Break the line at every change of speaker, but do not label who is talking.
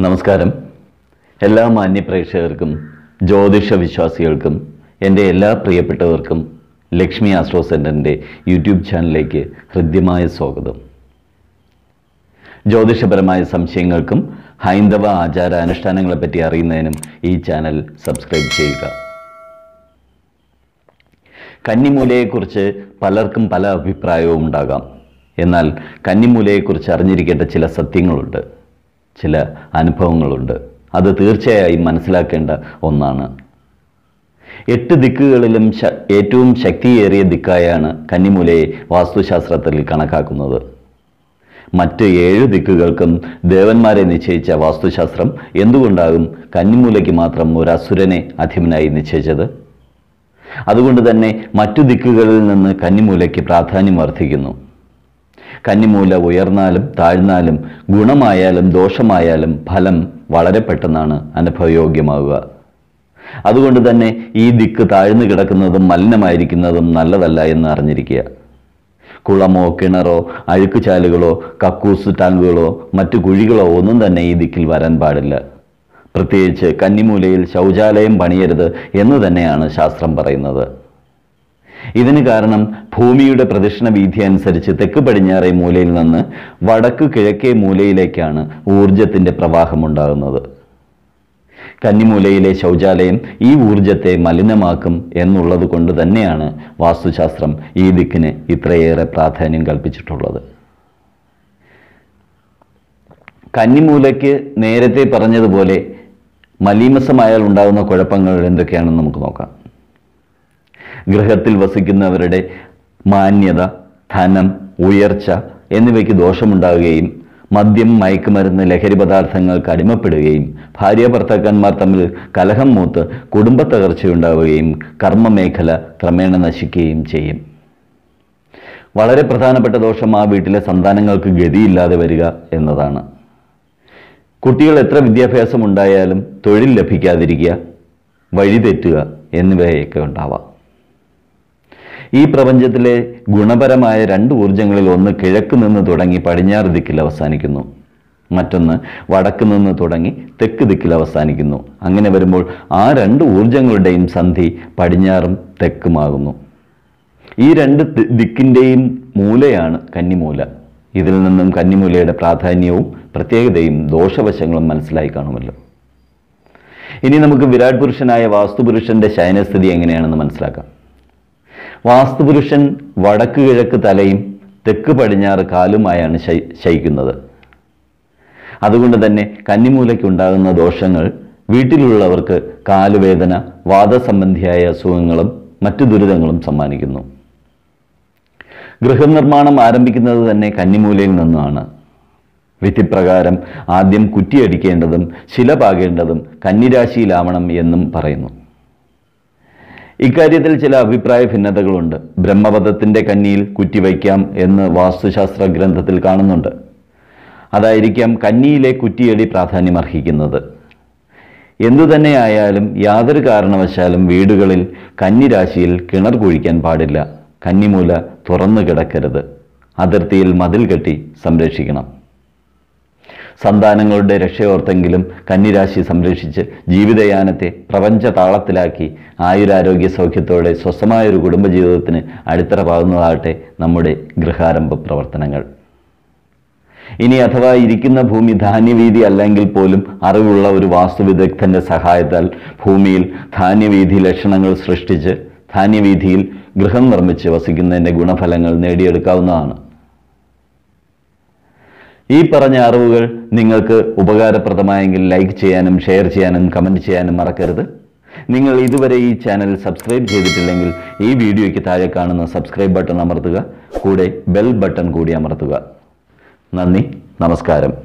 നമസ്കാരം എല്ലാ മാന്യപ്രേക്ഷകർക്കും ജ്യോതിഷ വിശ്വാസികൾക്കും എൻ്റെ എല്ലാ പ്രിയപ്പെട്ടവർക്കും ലക്ഷ്മി ആസ്ട്രോ സെൻറ്ററിൻ്റെ യൂട്യൂബ് ചാനലിലേക്ക് ഹൃദ്യമായ സ്വാഗതം ജ്യോതിഷപരമായ സംശയങ്ങൾക്കും ഹൈന്ദവ ആചാര അനുഷ്ഠാനങ്ങളെപ്പറ്റി അറിയുന്നതിനും ഈ ചാനൽ സബ്സ്ക്രൈബ് ചെയ്യുക കന്നിമൂലയെക്കുറിച്ച് പലർക്കും പല അഭിപ്രായവും ഉണ്ടാകാം എന്നാൽ കന്നിമൂലയെക്കുറിച്ച് അറിഞ്ഞിരിക്കേണ്ട ചില സത്യങ്ങളുണ്ട് ചില അനുഭവങ്ങളുണ്ട് അത് തീർച്ചയായും മനസ്സിലാക്കേണ്ട ഒന്നാണ് എട്ട് ദിക്കുകളിലും ശ ഏറ്റവും ശക്തിയേറിയ ദിക്കായാണ് കന്നിമൂലയെ വാസ്തുശാസ്ത്രത്തിൽ കണക്കാക്കുന്നത് മറ്റ് ഏഴ് ദിക്കുകൾക്കും ദേവന്മാരെ നിശ്ചയിച്ച വാസ്തുശാസ്ത്രം എന്തുകൊണ്ടാകും കന്നിമൂലയ്ക്ക് മാത്രം ഒരു അസുരനെ അധിപനായി നിശ്ചയിച്ചത് അതുകൊണ്ട് തന്നെ മറ്റു ദിക്കുകളിൽ നിന്ന് കന്നിമൂലയ്ക്ക് പ്രാധാന്യം വർദ്ധിക്കുന്നു കന്നിമൂല ഉയർന്നാലും താഴ്ന്നാലും ഗുണമായാലും ദോഷമായാലും ഫലം വളരെ പെട്ടെന്നാണ് അനുഭവയോഗ്യമാവുക അതുകൊണ്ട് തന്നെ ഈ ദിക്ക് താഴ്ന്നു കിടക്കുന്നതും മലിനമായിരിക്കുന്നതും നല്ലതല്ല എന്ന് അറിഞ്ഞിരിക്കുക കുളമോ കിണറോ അഴുക്കുചാലുകളോ കക്കൂസ് ടാങ്കുകളോ മറ്റു കുഴികളോ ഒന്നും തന്നെ ഈ ദിക്കിൽ വരാൻ പാടില്ല പ്രത്യേകിച്ച് കന്നിമൂലയിൽ ശൗചാലയം പണിയരുത് എന്ന് തന്നെയാണ് ശാസ്ത്രം പറയുന്നത് ഇതിന് കാരണം ഭൂമിയുടെ പ്രദക്ഷിണ വീതി അനുസരിച്ച് തെക്ക് പടിഞ്ഞാറേ മൂലയിൽ നിന്ന് വടക്ക് കിഴക്കേ മൂലയിലേക്കാണ് ഊർജത്തിന്റെ പ്രവാഹം ഉണ്ടാകുന്നത് കന്നിമൂലയിലെ ശൗചാലയം ഈ ഊർജത്തെ മലിനമാക്കും എന്നുള്ളത് കൊണ്ട് തന്നെയാണ് വാസ്തുശാസ്ത്രം ഈ ദിക്കിന് ഇത്രയേറെ പ്രാധാന്യം കൽപ്പിച്ചിട്ടുള്ളത് കന്നിമൂലയ്ക്ക് നേരത്തെ പറഞ്ഞതുപോലെ മലീമസമായാൽ ഉണ്ടാകുന്ന കുഴപ്പങ്ങൾ എന്തൊക്കെയാണെന്ന് നമുക്ക് നോക്കാം ഗൃഹത്തിൽ വസിക്കുന്നവരുടെ മാന്യത ധനം ഉയർച്ച എന്നിവയ്ക്ക് ദോഷമുണ്ടാവുകയും മദ്യം മയക്കുമരുന്ന് ലഹരി പദാർത്ഥങ്ങൾക്ക് അടിമപ്പെടുകയും ഭാര്യ ഭർത്താക്കന്മാർ തമ്മിൽ കലഹം മൂത്ത് കുടുംബ തകർച്ചയുണ്ടാവുകയും കർമ്മമേഖല ക്രമേണ നശിക്കുകയും ചെയ്യും വളരെ പ്രധാനപ്പെട്ട ദോഷം ആ വീട്ടിലെ സന്താനങ്ങൾക്ക് ഗതിയില്ലാതെ വരിക എന്നതാണ് കുട്ടികൾ എത്ര വിദ്യാഭ്യാസം ഉണ്ടായാലും തൊഴിൽ ലഭിക്കാതിരിക്കുക വഴിതെറ്റുക എന്നിവയൊക്കെ ഉണ്ടാവാം ഈ പ്രപഞ്ചത്തിലെ ഗുണപരമായ രണ്ട് ഊർജങ്ങളിൽ ഒന്ന് കിഴക്ക് നിന്ന് തുടങ്ങി പടിഞ്ഞാറ് ദിക്കിൽ അവസാനിക്കുന്നു മറ്റൊന്ന് വടക്ക് നിന്ന് തുടങ്ങി തെക്ക് ദിക്കിൽ അവസാനിക്കുന്നു അങ്ങനെ വരുമ്പോൾ ആ രണ്ട് ഊർജങ്ങളുടെയും സന്ധി പടിഞ്ഞാറും തെക്കുമാകുന്നു ഈ രണ്ട് ദി- ദിക്കിൻ്റെയും മൂലയാണ് കന്നിമൂല ഇതിൽ നിന്നും കന്നിമൂലയുടെ പ്രാധാന്യവും പ്രത്യേകതയും ദോഷവശങ്ങളും മനസ്സിലായി കാണുമല്ലോ ഇനി നമുക്ക് വിരാട് പുരുഷനായ വാസ്തുപുരുഷന്റെ ശയനസ്ഥിതി എങ്ങനെയാണെന്ന് മനസ്സിലാക്കാം വാസ്തുപുരുഷൻ വടക്ക് കിഴക്ക് തലയും തെക്ക് പടിഞ്ഞാറ് കാലുമായാണ് ശയി- ശയിക്കുന്നത് അതുകൊണ്ട് തന്നെ കന്നിമൂലയ്ക്ക് ഉണ്ടാകുന്ന ദോഷങ്ങൾ വീട്ടിലുള്ളവർക്ക് കാലുവേദന വാദസംബന്ധിയായ അസുഖങ്ങളും മറ്റു ദുരിതങ്ങളും സമ്മാനിക്കുന്നു ഗൃഹനിർമ്മാണം ആരംഭിക്കുന്നത് തന്നെ കന്നിമൂലയിൽ നിന്നാണ് വിധിപ്രകാരം ആദ്യം കുറ്റിയടിക്കേണ്ടതും ശില പാകേണ്ടതും കന്നിരാശിയിലാവണം എന്നും പറയുന്നു ഇക്കാര്യത്തിൽ ചില അഭിപ്രായ ഭിന്നതകളുണ്ട് ബ്രഹ്മപദത്തിന്റെ കന്നിയിൽ കുറ്റിവയ്ക്കാം എന്ന് വാസ്തുശാസ്ത്ര ഗ്രന്ഥത്തിൽ കാണുന്നുണ്ട് അതായിരിക്കാം കന്നിയിലെ കുറ്റിയടി പ്രാധാന്യമർഹിക്കുന്നത് എന്തുതന്നെയായാലും യാതൊരു കാരണവശാലും വീടുകളിൽ കന്നിരാശിയിൽ കിണർ കുഴിക്കാൻ പാടില്ല കന്നിമൂല തുറന്നു കിടക്കരുത് അതിർത്തിയിൽ മതിൽ കെട്ടി സംരക്ഷിക്കണം സന്താനങ്ങളുടെ രക്ഷയോർത്തെങ്കിലും കന്നിരാശി സംരക്ഷിച്ച് ജീവിതയാനത്തെ പ്രപഞ്ച താളത്തിലാക്കി ആയുരാരോഗ്യ സൗഖ്യത്തോടെ സ്വസ്ഥമായൊരു കുടുംബജീവിതത്തിന് അടിത്തറ പാകുന്നതാകട്ടെ നമ്മുടെ ഗൃഹാരംഭ പ്രവർത്തനങ്ങൾ ഇനി അഥവാ ഇരിക്കുന്ന ഭൂമി ധാന്യവീതി അല്ലെങ്കിൽ പോലും അറിവുള്ള ഒരു വാസ്തുവിദഗ്ധന്റെ സഹായത്താൽ ഭൂമിയിൽ ധാന്യവീതി ലക്ഷണങ്ങൾ സൃഷ്ടിച്ച് ധാന്യവീതിയിൽ ഗൃഹം നിർമ്മിച്ച് വസിക്കുന്നതിൻ്റെ ഗുണഫലങ്ങൾ നേടിയെടുക്കാവുന്നതാണ് ഈ പറഞ്ഞ അറിവുകൾ നിങ്ങൾക്ക് ഉപകാരപ്രദമായെങ്കിൽ ലൈക്ക് ചെയ്യാനും ഷെയർ ചെയ്യാനും കമൻറ്റ് ചെയ്യാനും മറക്കരുത് നിങ്ങൾ ഇതുവരെ ഈ ചാനൽ സബ്സ്ക്രൈബ് ചെയ്തിട്ടില്ലെങ്കിൽ ഈ വീഡിയോയ്ക്ക് താഴെ കാണുന്ന സബ്സ്ക്രൈബ് ബട്ടൺ അമർത്തുക കൂടെ ബെൽ ബട്ടൺ കൂടി അമർത്തുക നന്ദി നമസ്കാരം